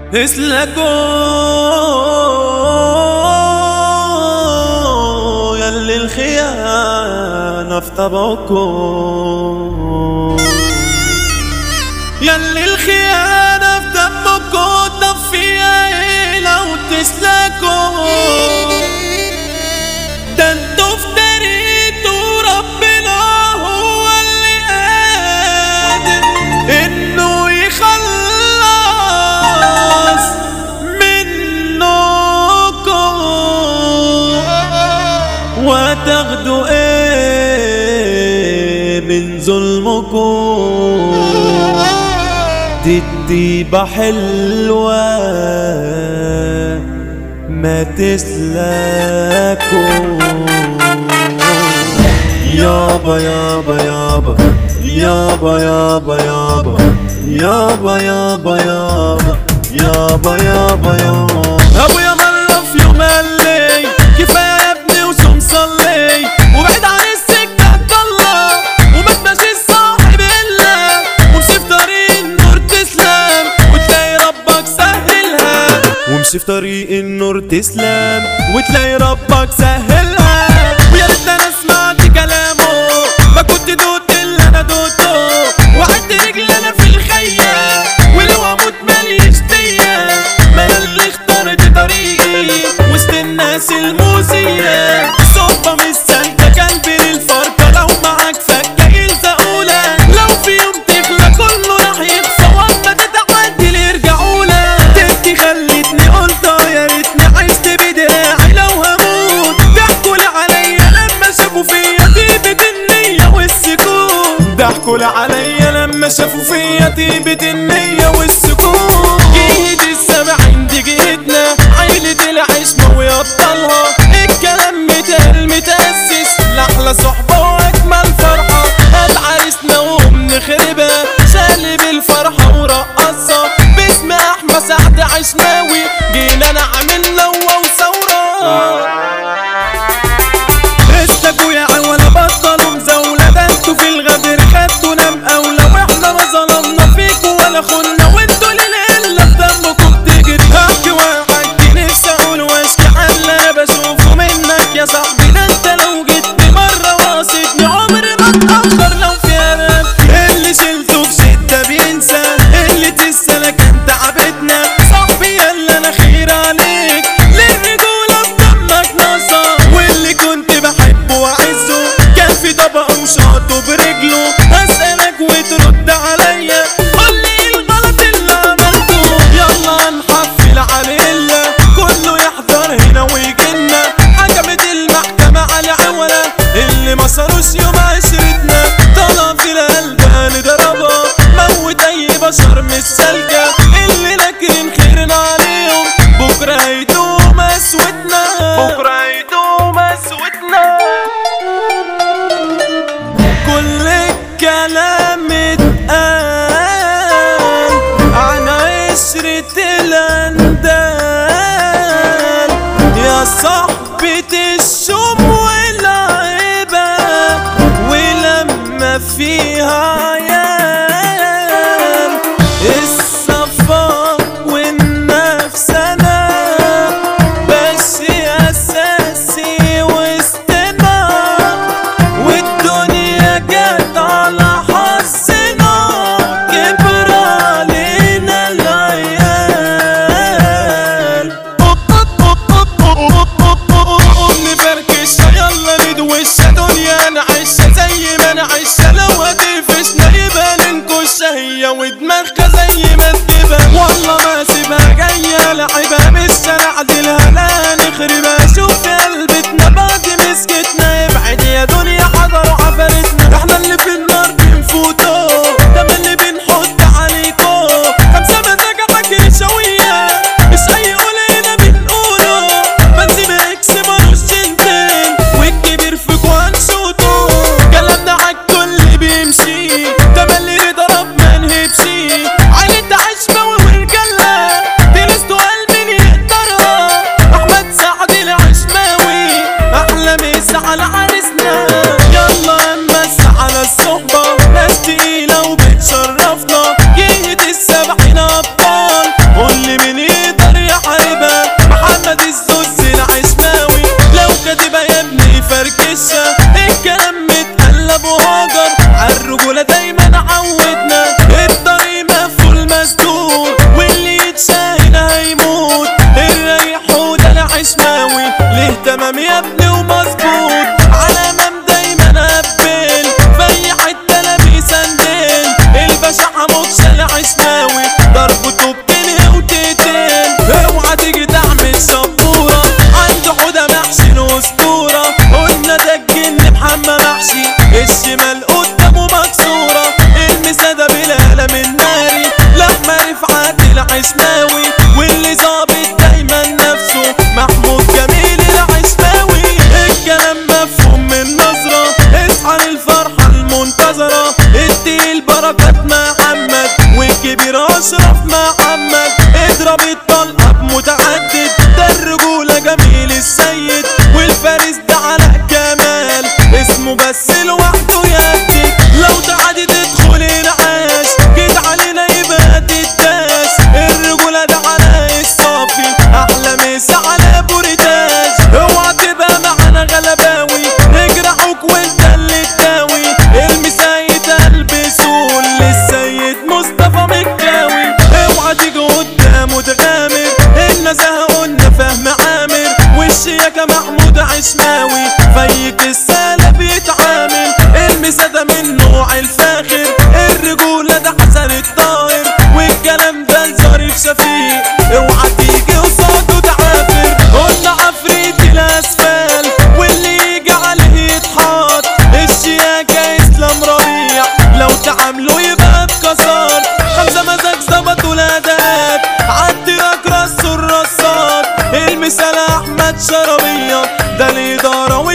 اسلكوا يلي الخيانة في طبعكم يلي الخيانة في دمكم طب فيها ايه لو تسلكوا ده انتوا افتريتوا ربنا هو اللي قادر انه يخلص منكم وتاخدوا ايه من ظلمكم دي الطيبة حلوة ما تسلكوا يابا يابا يابا يابا يابا يابا يابا يابا يابا يابا يابا يابا ابويا مرة في يوم قال لي كفاية يا ابني وصوم صلي وبعد عن السكة الله وما تمشيش صاحب الا وامشي في طريق النور تسلم وتلاقي ربك سهلها وامشي في طريق النور تسلم وتلاقي ربك سهلها ويا ريت انا سمعت كلامه ما كنت دوت اللي انا دوته وقعدت رجلي انا في الخيال ولو اموت ماليش دية ما انا اللي اخترت طريقي وسط الناس الموسية صحبة مش سالكة قلبي للفرقة لو معاك فكة يلزقولك لو في يوم تخلى كله راح يخفى واما تتعدي يرجعولك تبكي خلتني قلت اه يا ريتني عشت بدراعي لو هموت ضحكوا عليا لما شافوا فيا طيبة النية والسكون ضحكوا عليا لما شافوا فيا طيبة النية والسكون جهد السبعين دي جهتنا عيلة العشمة ويبطلها الكلام متقال متأسس لأحلى صحبة وأجمل فرحة هات عريسنا وبنخربها سالب الفرحة ورقصها باسم أحمد سعد عشماوي جينا نعمل لوا وثورة استكوا يا عوالة بطلوا مزاولة ده انتوا في الغدر خدتونا مقاولة واحنا ما ظلمنا فيكوا ولا خنا وانتوا للقلة في دمكم بتجري هحكي وهحكي نفسي اقول واشكي عن اللي انا بشوفه منك يا صاحبي ده انت لو جيتني مرة وقصدني عمري ما اتأخر لو في قلب اللي شلته في شدة بينسى اللي تسألك انت عبدنا صاحبي يلا انا خير عليك للرجولة في دمك ناقصة واللي كنت بحبه واعزه كان في طبقه مشاطه برجله اسألك وترد عليا قولي ايه الغلط اللي عملته يلا نحفل على الله كله يحضر هنا ويجينا حكمت المحكمة على عولة اللي ما صاروش يوم عشرتنا طلع في القلب نضربها موت اي بشر مش سالكة اللي لكن خيرنا عليهم بكرة هيدوم اسودنا بكرة هيدوم اسودنا كل الكلام اتقال عن عشرة الاندال يا صاحبة الشوم والعيبة ولما فيها عيال الصفا والنفس انا بس اساسي وسطنا والدنيا جت على حظنا كبر علينا العيال يضرب الطلقة بمتعدد ده الرجولة جميل السيد والفارس ده علاء كمال اسمه بس لوحده يهدد لو تعدي تدخل العاش جيت علينا يبقى تداس الرجولة ده علاء الصافي احلى مسا على بوريتاج اوعى تبقى معانا غلباوي نجرحوك وانت اللي تداوي المسايد البسول للسيد مصطفى مكاوي اوعى تيجي قدامه تغامر النزاهة قلنا فهم عامر والشياكة محمود عشماوي فيك السالة بيتعامل المسادة من نوع الفاخر الرجولة ده حسن الطاهر والكلام ده لظريف شفيق اوعى تيجي قصاده تعافر قلنا عفريت الاسفل واللي يجي عليه يتحط الشياكة اسلام ربيع لو تعاملوا يبقى اتكسر خمسة مزاج ظبطوا الاداءات عالتراك رصوا الرصات المثال احمد شربية ده الادارة